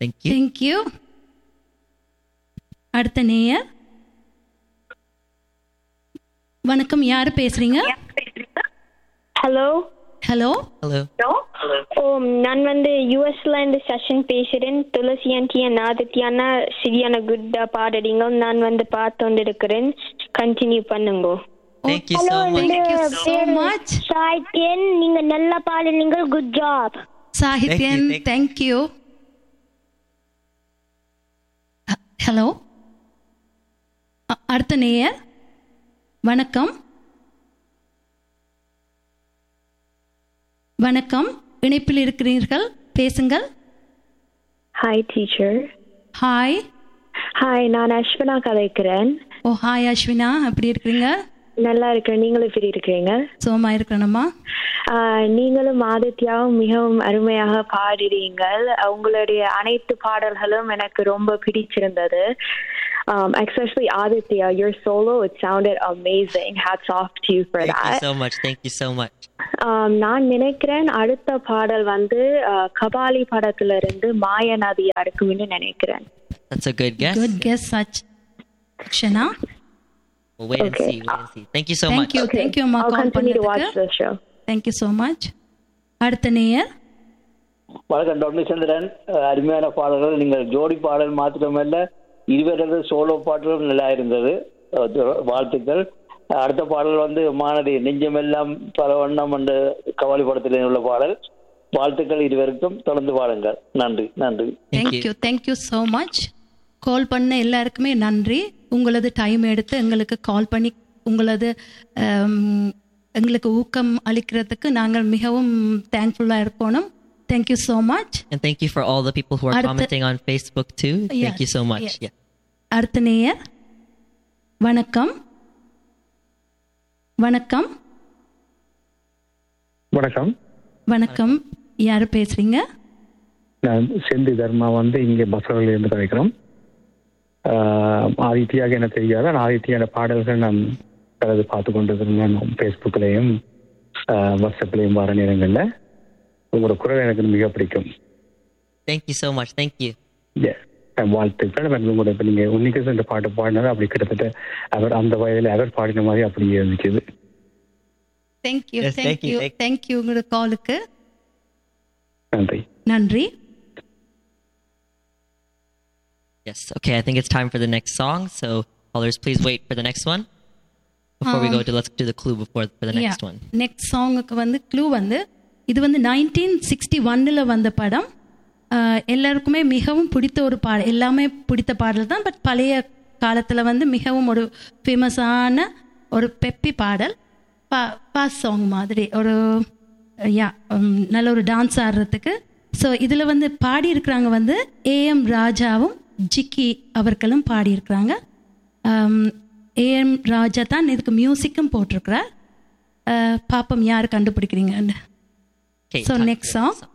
Thank you. Thank you அடுத்த நேயர் வணக்கம் யாரு பேசுறீங்க ஹலோ ஹலோ Hello. ஓ நான் வந்து யூஎஸ்ல இருந்து செஷன் பேசுறேன் துளசி ஆண்டி ஆதித்யானா சரியான குட்டா பாடுறீங்க நான் வந்து பார்த்து இருக்கிறேன் கண்டினியூ பண்ணுங்க Thank you so much. Thank you so much. சாய்த்தியன் நீங்க நல்லா பாடுறீங்க good job Sahithyan Thank you, thank you hello அடுத்த நேயர் வணக்கம் வணக்கம் இணைப்பில் இருக்கிறீர்கள் பேசுங்கள் ஹாய் டீச்சர் ஹாய் ஹாய் நான் அஸ்வினா கதைக்கிறேன் ஓ ஹாய் அஸ்வினா எப்படி இருக்கிறீங்க நல்லா இருக்கிறேன் நீங்களும் எப்படி இருக்கிறீங்க சோமா இருக்கணுமா ஆஹ் நீங்களும் ஆதித்யாவும் மிகவும் அருமையாக பாடுறீங்கள் உங்களுடைய அனைத்து பாடல்களும் எனக்கு ரொம்ப பிடிச்சிருந்தது Um, especially Aditya, your solo, it sounded amazing. Hats off to you for Thank you that. so much. Thank you so much. Um, நான் நினைக்கிறேன் அடுத்த பாடல் வந்து uh, கபாலி படத்துல இருந்து மாய நதியா இருக்கும்னு நினைக்கிறேன் That's a good guess. Good guess such க்ஷனா We'll wait Okay. and see. Wait and see. Thank you so Thank much. you. Thank you, அம்மா, I'll call continue to watch பண்ணதுக்கு. the show. Thank you so much அடுத்த நேயர் வணக்கம் doctor சந்திரன் அஹ் அருமையான பாடல்கள் நீங்கள் ஜோடி பாடல் மாத்திரமல்ல இருவரது சோலோ பாடலும் நல்லா இருந்தது அஹ் து- வாழ்த்துக்கள் அஹ் அடுத்த பாடல் வந்து மானதி நெஞ்சமெல்லாம் பல வண்ணம் என்ற கவாலி படத்தில் உள்ள பாடல் வாழ்த்துக்கள் இருவருக்கும் தொடர்ந்து பாடுங்கள் நன்றி நன்றி Thank you. Thank you thank you so much call பண்ண எல்லாருக்குமே நன்றி உங்களது டைம் எடுத்து எங்களுக்கு கால் பண்ணி உங்களது ஹம், எங்களுக்கு ஊக்கம் அளிக்கிறதுக்கு நாங்கள் மிகவும் தேங்க்ஃபுல்லாக இருக்கணும் thank you so much And thank you for all the people who are அடுத்த- commenting on Facebook too. Thank Yes, you so much. yes. Yeah. அடுத்த நேயர் வணக்கம் வணக்கம் வணக்கம் வணக்கம் யார் பேசுறீங்க நான் செந்தி தர்மா வந்து இங்கே பஸ்ஸில் இருந்து கதைக்கிறோம் ஆதித்யாக என்ன தெரியாது ஆனால் ஆதித்யான பாடல்கள் நான் பிறகு பார்த்து கொண்டு இருந்தேன் ஃபேஸ்புக்லேயும் வாட்ஸ்அப்லேயும் வர நேரங்களில் உங்களோட குரல் எனக்கு மிக பிடிக்கும் Thank you so much. Thank you. Yeah. அஹ் வாழ்த்துக்கள் எனக்கு உங்களோட இப்போ நீங்கள் உன்னிக்கு இந்த பாட்டு பாடினது அப்படி கிட்டத்தட்ட அவர் அந்த வயதில் அவர் பாடின மாதிரி அப்படியே இருந்துச்சு thank you Yes, thank you, thank you thank- thank you உங்களோட காலுக்கு நன்றி நன்றி Yes. Okay. I think it's time for the next song. So callers, please wait for the next one. Before we go to let's do the clue before for the next one. Next சாங்குக்கு வந்து clue வந்து இது வந்து nineteen sixty ஒன்னில் வந்த படம் ஆஹ் எல்லாருக்குமே மிகவும் பிடித்த ஒரு பாடல் எல்லாமே பிடித்த பாடல் தான் பட் பழைய காலத்தில் வந்து மிகவும் ஒரு ஃபேமஸான ஒரு பெப்பி பாடல் பா பாஸ் சாங் மாதிரி ஒரு யா நல்ல ஒரு டான்ஸ் ஆடுறதுக்கு ஸோ இதில் வந்து பாடியிருக்கிறாங்க வந்து ஏஎம் ராஜாவும் ஜிக்கி அவர்களும் பாடியிருக்கிறாங்க ஏஎம் ராஜா தான் இதுக்கு மியூசிக்கும் போட்டிருக்கிறார் அஹ் பாப்போம் யார் கண்டுபிடிக்கிறீங்கன்னு Okay. So time next for the song.